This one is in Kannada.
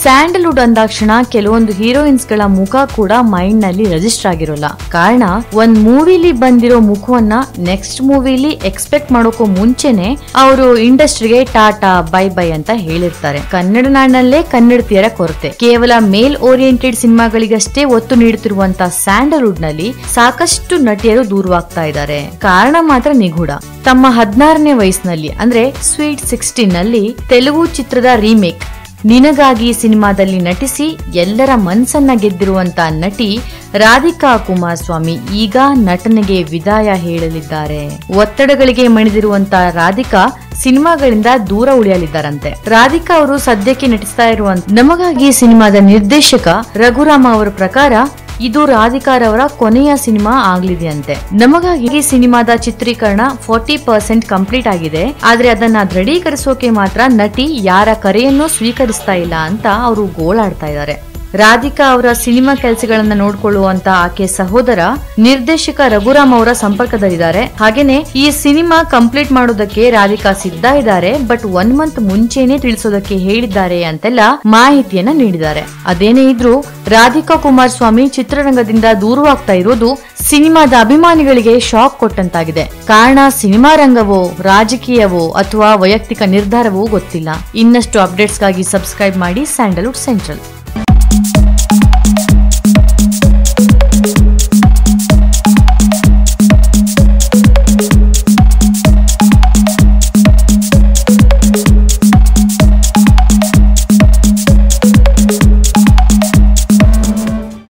ಸ್ಯಾಂಡಲ್ವುಡ್ ಅಂದಾಕ್ಷಣ ಕೆಲವೊಂದು ಹೀರೋಯಿನ್ಸ್ ಗಳ ಮುಖ ಕೂಡ ಮೈಂಡ್ ನಲ್ಲಿ ರಿಜಿಸ್ಟರ್ ಆಗಿರೋಲ್ಲ ಕಾರಣ ಒಂದ್ ಮೂವಿಲಿ ಬಂದಿರೋ ಮುಖವನ್ನ ನೆಕ್ಸ್ಟ್ ಮೂವಿಲಿ ಎಕ್ಸ್ಪೆಕ್ಟ್ ಮಾಡೋಕೋ ಮುಂಚೆನೆ ಅವರು ಇಂಡಸ್ಟ್ರಿಗೆ ಟಾಟಾ ಬೈ ಬೈ ಅಂತ ಹೇಳಿರ್ತಾರೆ ಕನ್ನಡ ನಾಡಿನಲ್ಲೇ ಕನ್ನಡತಿಯರ ಕೊರತೆ ಕೇವಲ ಮೇಲ್ ಓರಿಯೆಂಟೆಡ್ ಸಿನಿಮಾಗಳಿಗಷ್ಟೇ ಒತ್ತು ನೀಡುತ್ತಿರುವಂತಹ ಸ್ಯಾಂಡಲ್ವುಡ್ ನಲ್ಲಿ ಸಾಕಷ್ಟು ನಟಿಯರು ದೂರವಾಗ್ತಾ ಇದ್ದಾರೆ ಕಾರಣ ಮಾತ್ರ ನಿಗೂಢ ತಮ್ಮ ಹದಿನಾರನೇ ವಯಸ್ಸಿನಲ್ಲಿ ಅಂದ್ರೆ ಸ್ವೀಟ್ ಸಿಕ್ಸ್ಟೀನ್ ನಲ್ಲಿ ತೆಲುಗು ಚಿತ್ರದ ರೀಮೇಕ್ ನಿನಗಾಗಿ ಸಿನಿಮಾದಲ್ಲಿ ನಟಿಸಿ ಎಲ್ಲರ ಮನಸ್ಸನ್ನ ಗೆದ್ದಿರುವಂತ ನಟಿ ರಾಧಿಕಾ ಕುಮಾರಸ್ವಾಮಿ ಈಗ ನಟನೆಗೆ ವಿದಾಯ ಹೇಳಲಿದ್ದಾರೆ ಒತ್ತಡಗಳಿಗೆ ಮಣಿದಿರುವಂತ ರಾಧಿಕಾ ಸಿನಿಮಾಗಳಿಂದ ದೂರ ಉಳಿಯಲಿದ್ದಾರಂತೆ ರಾಧಿಕಾ ಅವರು ಸದ್ಯಕ್ಕೆ ನಟಿಸ್ತಾ ಇರುವಂತ ನಮಗಾಗಿ ಸಿನಿಮಾದ ನಿರ್ದೇಶಕ ರಘುರಾಮ ಅವರ ಪ್ರಕಾರ ಇದು ರಾಧಿಕಾರವರ ಕೊನೆಯ ಸಿನಿಮಾ ಆಗ್ಲಿದೆ ಅಂತೆ ನಮಗಾಗಿ ಈ ಸಿನಿಮಾದ ಚಿತ್ರೀಕರಣ ಫಾರ್ಟಿ ಪರ್ಸೆಂಟ್ ಕಂಪ್ಲೀಟ್ ಆಗಿದೆ ಆದ್ರೆ ಅದನ್ನ ದೃಢೀಕರಿಸೋಕೆ ಮಾತ್ರ ನಟಿ ಯಾರ ಕರೆಯನ್ನು ಸ್ವೀಕರಿಸ್ತಾ ಇಲ್ಲ ಅಂತ ಅವರು ಗೋಳಾಡ್ತಾ ಇದ್ದಾರೆ ರಾಧಿಕಾ ಅವರ ಸಿನಿಮಾ ಕೆಲಸಗಳನ್ನ ನೋಡ್ಕೊಳ್ಳುವಂತ ಆಕೆ ಸಹೋದರ ನಿರ್ದೇಶಕ ರಘುರಾಮ್ ಅವರ ಸಂಪರ್ಕದಲ್ಲಿದ್ದಾರೆ ಹಾಗೇನೆ ಈ ಸಿನಿಮಾ ಕಂಪ್ಲೀಟ್ ಮಾಡೋದಕ್ಕೆ ರಾಧಿಕಾ ಸಿದ್ಧ ಇದ್ದಾರೆ ಬಟ್ ಒನ್ ಮಂತ್ ಮುಂಚೆನೆ ತಿಳಿಸೋದಕ್ಕೆ ಹೇಳಿದ್ದಾರೆ ಅಂತೆಲ್ಲ ಮಾಹಿತಿಯನ್ನ ನೀಡಿದ್ದಾರೆ ಅದೇನೇ ಇದ್ರೂ ರಾಧಿಕಾ ಕುಮಾರಸ್ವಾಮಿ ಚಿತ್ರರಂಗದಿಂದ ದೂರವಾಗ್ತಾ ಇರೋದು ಸಿನಿಮಾದ ಅಭಿಮಾನಿಗಳಿಗೆ ಶಾಕ್ ಕೊಟ್ಟಂತಾಗಿದೆ ಕಾರಣ ಸಿನಿಮಾ ರಂಗವೋ ರಾಜಕೀಯವೋ ಅಥವಾ ವೈಯಕ್ತಿಕ ನಿರ್ಧಾರವೋ ಗೊತ್ತಿಲ್ಲ ಇನ್ನಷ್ಟು ಅಪ್ಡೇಟ್ಸ್ಗಾಗಿ ಸಬ್ಸ್ಕ್ರೈಬ್ ಮಾಡಿ ಸ್ಯಾಂಡಲ್ವುಡ್ ಸೆಂಟ್ರಲ್